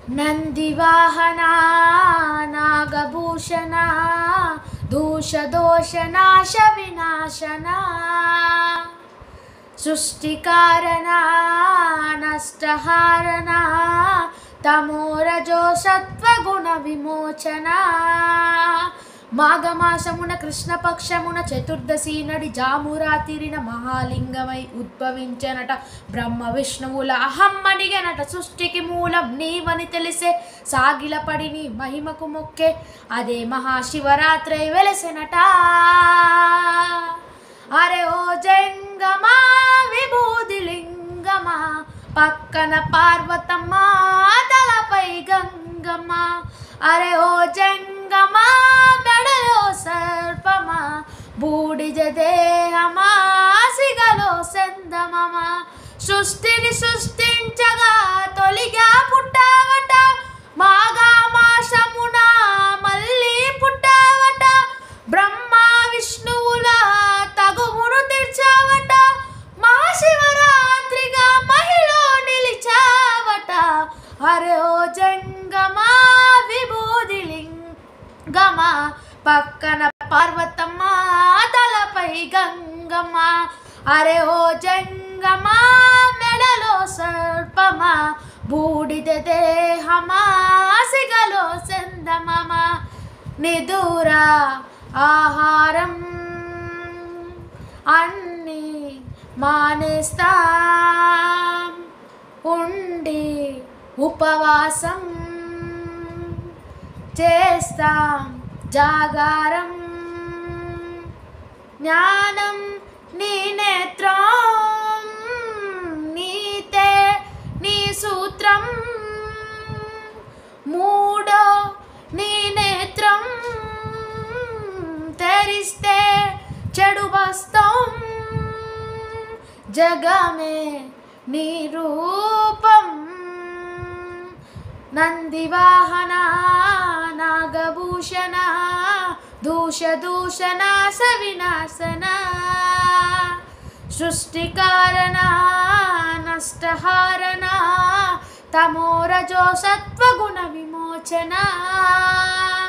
నందివాహనా నాగభూషణ దూషదోషనాశ వినాశన సృష్టికారణ నష్టహారణ తమోరజో సత్వగుణ విమోచన మాఘమాసమున కృష్ణపక్షమున చతుర్దశి నడి జామురాతిరిన మహాలింగమై ఉద్భవించనట బ్రహ్మ విష్ణువుల అహమ్మనిగనట సృష్టికి మూలం నీవని తెలిసే సాగిలపడి నీ మహిమకు మొక్కే అదే మహాశివరాత్రి వెలసెనట అరే ఓ జంగమా విభూది లింగమా పక్కన పార్వతమ్మ తలపై గంగమ్మ అరే ఓ జంగమా మెడలో సర్పమా బూడిజ దేహమా సిగలో సెందమమా సృష్టిని సృష్టించగా తొలిగా పుట్టావట మాగా మాసమున మళ్ళీ పుట్టావట బ్రహ్మ విష్ణువుల తగువును తెచ్చావట మహాశివరాత్రిగా మహిళ నిలిచావట అరే ఓ జంగమా విభూది లింగమ పక్కన పార్వతమ్మ తలపై గంగమ్మ అరే ఓ జంగమా మెడలో సర్పమా బూడిద దేహమా సిగలో సెందమమా నిదుర ఆహారం అన్నీ మానేస్తాం ఉండి ఉపవాసం చేస్తాం జాగారం జ్ఞానం నీ నేత్రం నీతే నీ సూత్రం మూడో నీ నేత్రం తెరిస్తే చెడు వస్తాం జగమే నీ రూపం నందివాహన నాగభూషణ దూష దూషణ సవినాశన సృష్టికారణ నష్టహారణ తమోరజో సత్వగుణ విమోచన